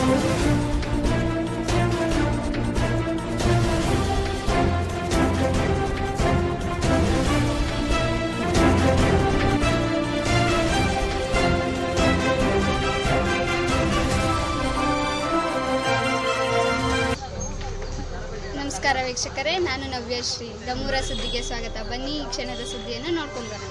ನಮಸ್ಕಾರ ವೀಕ್ಷಕರೇ ನಾನು ನವ್ಯಶ್ರೀ ದಮೂರ ಸುದ್ದಿಗೆ ಸ್ವಾಗತ ಬನ್ನಿ ಈ ಕ್ಷಣದ ಸುದ್ದಿಯನ್ನು ನೋಡ್ಕೊಂಡು ಬರೋಣ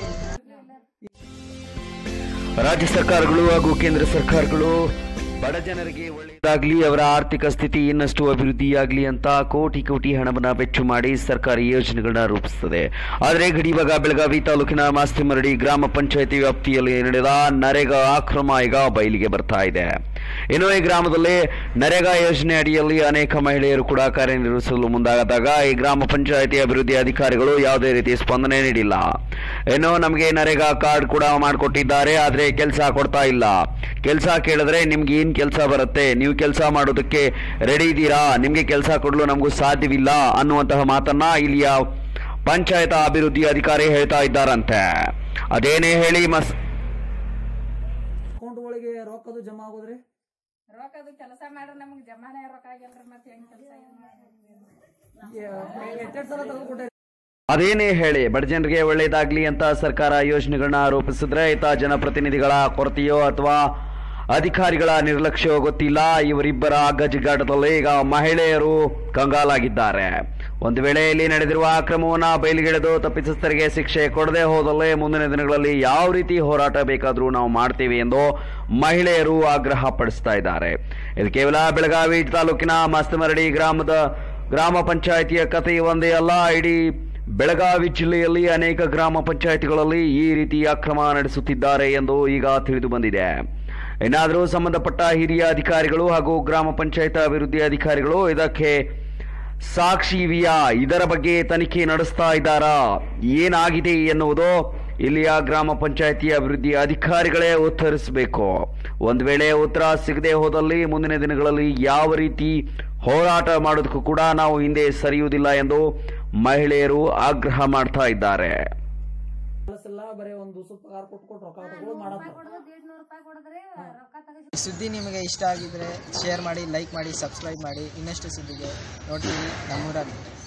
ರಾಜ್ಯ ಸರ್ಕಾರಗಳು ಹಾಗೂ ಕೇಂದ್ರ ಸರ್ಕಾರಗಳು ಬಡ ಜನರಿಗೆ ಒಳ್ಳೆಯದಾಗಲಿ ಅವರ ಆರ್ಥಿಕ ಸ್ಥಿತಿ ಇನ್ನಷ್ಟು ಅಭಿವೃದ್ಧಿಯಾಗಲಿ ಅಂತ ಕೋಟಿ ಕೋಟಿ ಹಣವನ್ನು ವೆಚ್ಚ ಮಾಡಿ ಸರ್ಕಾರಿ ಯೋಜನೆಗಳನ್ನ ರೂಪಿಸುತ್ತದೆ ಆದರೆ ಗಡಿಭಾಗ ಬೆಳಗಾವಿ ತಾಲೂಕಿನ ಮಾಸ್ತಿಮರಡಿ ಗ್ರಾಮ ಪಂಚಾಯಿತಿ ವ್ಯಾಪ್ತಿಯಲ್ಲಿ ನಡೆದ ನರೇಗಾ ಆಕ್ರಮ ಈಗ ಬಯಲಿಗೆ ಬರ್ತಾ ಇದೆ ಇನ್ನು ಈ ಗ್ರಾಮದಲ್ಲಿ ನರೇಗಾ ಯೋಜನೆ ಅಡಿಯಲ್ಲಿ ಅನೇಕ ಮಹಿಳೆಯರು ಕೂಡ ಕಾರ್ಯನಿರ್ವಹಿಸಲು ಮುಂದಾದಾಗ ಈ ಗ್ರಾಮ ಪಂಚಾಯಿತಿ ಅಭಿವೃದ್ಧಿ ಅಧಿಕಾರಿಗಳು ಯಾವುದೇ ರೀತಿ ಸ್ಪಂದನೆ ನೀಡಿಲ್ಲ ಇನ್ನು ನಮಗೆ ನರೇಗಾ ಕಾರ್ಡ್ ಕೂಡ ಮಾಡಿಕೊಟ್ಟಿದ್ದಾರೆ ಆದರೆ ಕೆಲಸ ಕೊಡ್ತಾ ಇಲ್ಲ ಕೆಲಸ ಕೇಳಿದ್ರೆ ನಿಮ್ಗೆ ಏನ್ ಕೆಲಸ ಬರುತ್ತೆ ನೀವು ಕೆಲಸ ಮಾಡೋದಕ್ಕೆ ರೆಡಿ ಇದ್ದೀರಾ ನಿಮ್ಗೆ ಕೆಲಸ ಕೊಡಲು ನಮಗೂ ಸಾಧ್ಯವಿಲ್ಲ ಅನ್ನುವಂತಹ ಮಾತನ್ನ ಇಲ್ಲಿಯ ಪಂಚಾಯತ್ ಅಭಿವೃದ್ಧಿ ಅಧಿಕಾರಿ ಹೇಳ್ತಾ ಇದ್ದಾರಂತೆ ಅದೇನೇ ಹೇಳಿ ಮಸ್ ಅಕೌಂಟ್ ಒಳಗೆ ರೊಕ್ಕದು ಜಮಾ ಆಗೋದ್ರಿ ರೊಕ್ಕದು ಕೆಲಸ ಮಾಡ್ರಿ ನಮ್ಗೆ ಜಮಾನೆ ರೊಕ್ಕ ಆಗಿಲ್ರಿ ಮತ್ತೆ ಹೆಂಗ್ ಕೆಲಸ ಎಷ್ಟೆರಡು ಸಲ ತೆಗೆದುಕೊಟ್ಟೆ ಅದೇನೇ ಹೇಳಿ ಬಡ ಜನರಿಗೆ ಒಳ್ಳೇದಾಗ್ಲಿ ಅಂತ ಸರ್ಕಾರ ಯೋಜನೆಗಳನ್ನ ರೂಪಿಸಿದ್ರೆ ಈತ ಜನಪ್ರತಿನಿಧಿಗಳ ಕೊರತೆಯೋ ಅಥವಾ ಅಧಿಕಾರಿಗಳ ನಿರ್ಲಕ್ಷ್ಯವೋ ಗೊತ್ತಿಲ್ಲ ಇವರಿಬ್ಬರ ಗಜಿಗಾಟದಲ್ಲಿ ಈಗ ಮಹಿಳೆಯರು ಕಂಗಾಲಾಗಿದ್ದಾರೆ ಒಂದು ವೇಳೆ ಇಲ್ಲಿ ನಡೆದಿರುವ ಅಕ್ರಮವನ್ನ ಬಯಲಿಗೆಳೆದು ತಪ್ಪಿತಸ್ಥರಿಗೆ ಶಿಕ್ಷೆ ಕೊಡದೆ ಹೋದಲ್ಲೇ ಮುಂದಿನ ದಿನಗಳಲ್ಲಿ ಯಾವ ರೀತಿ ಹೋರಾಟ ಬೇಕಾದರೂ ನಾವು ಮಾಡ್ತೀವಿ ಎಂದು ಮಹಿಳೆಯರು ಆಗ್ರಹ ಪಡಿಸ್ತಾ ಇದ್ದಾರೆ ಇದು ಕೇವಲ ಬೆಳಗಾವಿ ತಾಲೂಕಿನ ಮಸ್ತಮರಡಿ ಗ್ರಾಮದ ಗ್ರಾಮ ಪಂಚಾಯಿತಿಯ ಕಥೆ ಒಂದೇ ಅಲ್ಲ ಇಡೀ ಬೆಳಗಾವಿ ಜಿಲ್ಲೆಯಲ್ಲಿ ಅನೇಕ ಗ್ರಾಮ ಪಂಚಾಯಿತಿಗಳಲ್ಲಿ ಈ ರೀತಿ ಅಕ್ರಮ ನಡೆಸುತ್ತಿದ್ದಾರೆ ಎಂದು ಈಗ ತಿಳಿದು ಬಂದಿದೆ ಏನಾದರೂ ಸಂಬಂಧಪಟ್ಟ ಹಿರಿಯ ಅಧಿಕಾರಿಗಳು ಹಾಗೂ ಗ್ರಾಮ ಪಂಚಾಯತ್ ಅಭಿವೃದ್ಧಿ ಅಧಿಕಾರಿಗಳು ಇದಕ್ಕೆ ಸಾಕ್ಷಿವಿಯಾ ಇದರ ಬಗ್ಗೆ ತನಿಖೆ ನಡೆಸ್ತಾ ಇದ್ದಾರಾ ಏನಾಗಿದೆ ಎನ್ನುವುದು ಇಲ್ಲಿಯ ಗ್ರಾಮ ಪಂಚಾಯಿತಿ ಅಭಿವೃದ್ಧಿ ಅಧಿಕಾರಿಗಳೇ ಉತ್ತರಿಸಬೇಕು ಒಂದು ವೇಳೆ ಉತ್ತರ ಸಿಗದೆ ಹೋದಲ್ಲಿ ಮುಂದಿನ ದಿನಗಳಲ್ಲಿ ಯಾವ ರೀತಿ ಹೋರಾಟ ಮಾಡೋದಕ್ಕೂ ಕೂಡ ನಾವು ಹಿಂದೆ ಸರಿಯುವುದಿಲ್ಲ ಎಂದು ಮಹಿಳೆಯರು ಆಗ್ರಹ ಮಾಡ್ತಾ ಇದ್ದಾರೆ ಕೆಲಸ ಇಲ್ಲ ಬರೀ ಒಂದು ದಿವಸ ಪಗಾರ ಕೊಟ್ಟು ಕೊಟ್ಟು ರೊಕ್ಕ ತಗೊಳ್ಳೋದು ಮಾಡತ್ತ ಈ ಸುದ್ದಿ ನಿಮಗೆ ಇಷ್ಟ ಆಗಿದ್ರೆ ಶೇರ್ ಮಾಡಿ ಲೈಕ್ ಮಾಡಿ ಸಬ್ಸ್ಕ್ರೈಬ್ ಮಾಡಿ ಇನ್ನಷ್ಟು ಸುದ್ದಿಗೆ ನೋಡ್ತೀವಿ ನಮ್ಮೂರಲ್ಲಿ